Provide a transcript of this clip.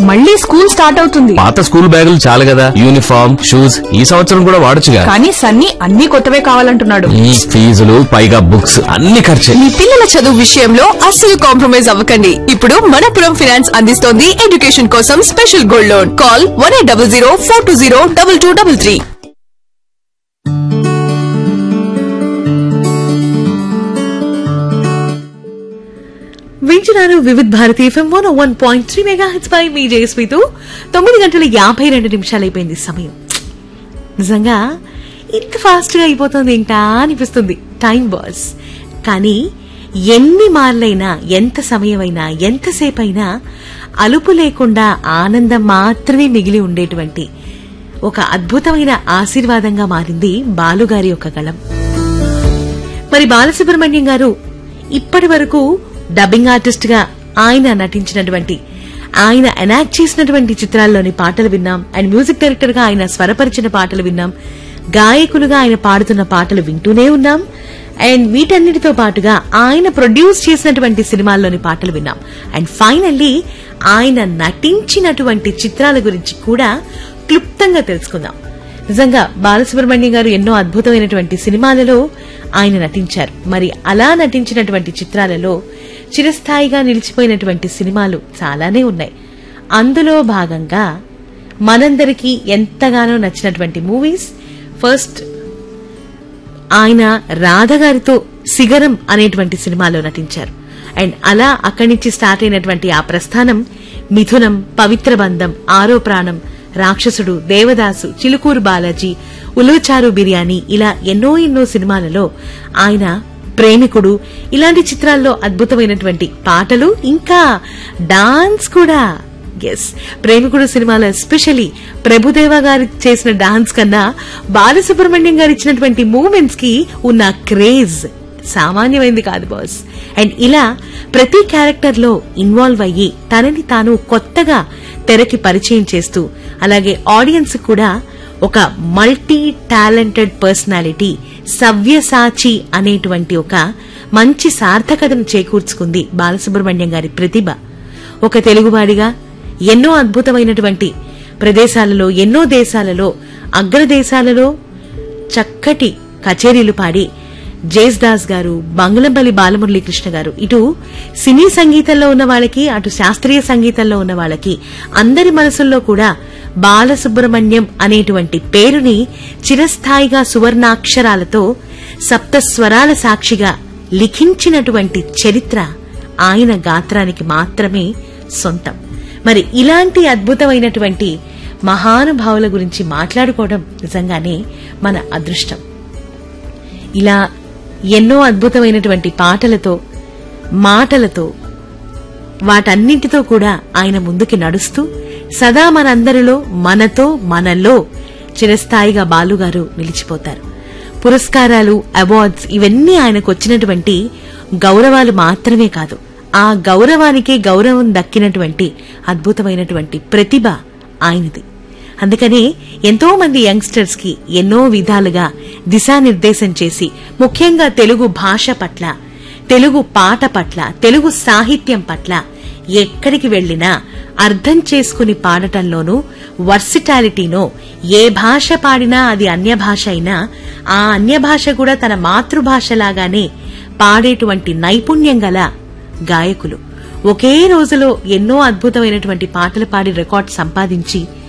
మళ్ళీ school start అవుతుంది పాత స్కూల్ బ్యాగులు చాలు కదా యూనిఫామ్ షూస్ ఈ సంవత్సరం కూడా వాడొచ్చుగా కానీ సన్నీ అన్ని కొత్తవే కావాలంటున్నాడు ఈ ఫీజులు పైగా బుక్స్ అన్ని ఖర్చే మీ పిల్లల చదువు విషయంలో అస్సలు కాంప్రమైజ్ అవ్వకండి ఇప్పుడు మనపురం ఫైనాన్స్ అందిస్తోంది ఎడ్యుకేషన్ కోసం special gold loan call one eight double zero four two zero double two double three వింటున్నారు Vividh Bharati FM one one point three mega హెచ్ పై మీ జయస్మితో తొమ్మిది గంటల యాభై రెండు నిమిషాలు అయిపోయింది సమయం నిజంగా ఇంత ఫాస్ట్ గా అయిపోతుంది ఇంకా అనిపిస్తుంది టైం బాస్ కానీ ఎన్ని మార్లైనా ఎంత సమయమైనా ఎంతసేపు అయినా అలుపు లేకుండా ఆనందం మాత్రమే మిగిలి ఉండేటువంటి ఒక అద్భుతమైన ఆశీర్వాదంగా మారింది బాలుగారి యొక్క గళం మరి బాలసుబ్రహ్మణ్యం గారు ఇప్పటి వరకు డబ్బింగ్ ఆర్టిస్ట్ గా ఆయన నటించినటువంటి ఆయన ఎనాక్ట్ చేసినటువంటి చిత్రాల్లోని పాటలు విన్నాం అండ్ మ్యూజిక్ డైరెక్టర్ గా ఆయన స్వరపరిచిన పాటలు విన్నాం గాయకులుగా ఆయన పాడుతున్న పాటలు వింటూనే ఉన్నాం అండ్ వీటన్నిటితో పాటుగా ఆయన ప్రొడ్యూస్ చేసినటువంటి సినిమాల్లోని పాటలు విన్నాం అండ్ ఫైనల్లీ ఆయన నటించినటువంటి చిత్రాల గురించి కూడా క్లుప్తంగా తెలుసుకుందాం నిజంగా బాలసుబ్రహ్మణ్యం గారు ఎన్నో అద్భుతమైనటువంటి సినిమాలలో ఆయన నటించారు మరి అలా నటించినటువంటి చిత్రాలలో చిరస్థాయిగా నిలిచిపోయినటువంటి సినిమాలు చాలానే ఉన్నాయి అందులో భాగంగా మనందరికీ ఎంతగానో నచ్చినటువంటి మూవీస్ ఫస్ట్ ఆయన రాధగారితో సిగరం అనేటువంటి సినిమాలో నటించారు అండ్ అలా అక్కడి నుంచి స్టార్ట్ అయినటువంటి ఆ ప్రస్థానం మిథునం పవిత్ర బంధం ఆరో ప్రాణం రాక్షసుడు దేవదాసు చిలుకూరు బాలాజీ ఉలుచారు బిర్యానీ ఇలా ఎన్నో ఎన్నో సినిమాలలో ఆయన ప్రేమికుడు ఇలాంటి చిత్రాల్లో అద్భుతమైనటువంటి పాటలు ఇంకా డాన్స్ కూడా ఎస్ ప్రేమికుడు సినిమాలో ఎస్పెషలీ ప్రభుదేవ గారు చేసిన డాన్స్ కన్నా బాలసుబ్రహ్మణ్యం గారు ఇచ్చినటువంటి మూమెంట్స్ కి ఉన్న క్రేజ్ సామాన్యమైంది కాదు బాస్ అండ్ ఇలా ప్రతి క్యారెక్టర్ లో ఇన్వాల్వ్ అయ్యి తనని తాను కొత్తగా తెరకి పరిచయం చేస్తూ అలాగే ఆడియన్స్ కూడా ఒక మల్టీ టాలెంటెడ్ పర్సనాలిటీ సవ్యసాచి అనేటువంటి ఒక మంచి సార్థకతను చేకూర్చుకుంది బాలసుబ్రహ్మణ్యం గారి ప్రతిభ ఒక తెలుగువాడిగా ఎన్నో అద్భుతమైనటువంటి ప్రదేశాలలో ఎన్నో దేశాలలో అగ్రదేశాలలో చక్కటి కచేరీలు పాడి జేస్ దాస్ గారు బంగళంపల్లి బాలమురళీకృష్ణ గారు ఇటు సినీ సంగీతంలో ఉన్న వాళ్ళకి అటు శాస్త్రీయ సంగీతంలో ఉన్న వాళ్ళకి అందరి మనసుల్లో కూడా బాలసుబ్రహ్మణ్యం అనేటువంటి పేరుని చిరస్థాయిగా సువర్ణాక్షరాలతో సప్త స్వరాల సాక్షిగా లిఖించినటువంటి చరిత్ర ఆయన గాత్రానికి మాత్రమే సొంతం మరి ఇలాంటి అద్భుతమైనటువంటి మహానుభావుల గురించి మాట్లాడుకోవడం నిజంగానే మన అదృష్టం ఇలా ఎన్నో అద్భుతమైనటువంటి పాటలతో మాటలతో వాటన్నింటితో కూడా ఆయన ముందుకి నడుస్తూ సదా మనందరిలో మనతో మనలో చిరస్థాయిగా బాలుగారు నిలిచిపోతారు పురస్కారాలు అవార్డ్స్ ఇవన్నీ ఆయనకు వచ్చినటువంటి గౌరవాలు మాత్రమే కాదు ఆ గౌరవానికే గౌరవం దక్కినటువంటి అద్భుతమైనటువంటి ప్రతిభ ఆయనది అందుకనే ఎంతో మంది యంగ్స్టర్స్ కి ఎన్నో విధాలుగా దిశానిర్దేశం చేసి ముఖ్యంగా తెలుగు భాష పట్ల తెలుగు పాట పట్ల తెలుగు సాహిత్యం పట్ల ఎక్కడికి వెళ్లినా అర్థం చేసుకుని పాడటంలోనూ వర్సిటాలిటీనో ఏ భాష పాడినా అది అన్య భాష అయినా ఆ అన్య భాష కూడా తన మాతృభాషలాగానే పాడేటువంటి నైపుణ్యం గల గాయకులు ఒకే రోజులో ఎన్నో అద్భుతమైనటువంటి పాటలు పాడి రికార్డ్ సంపాదించి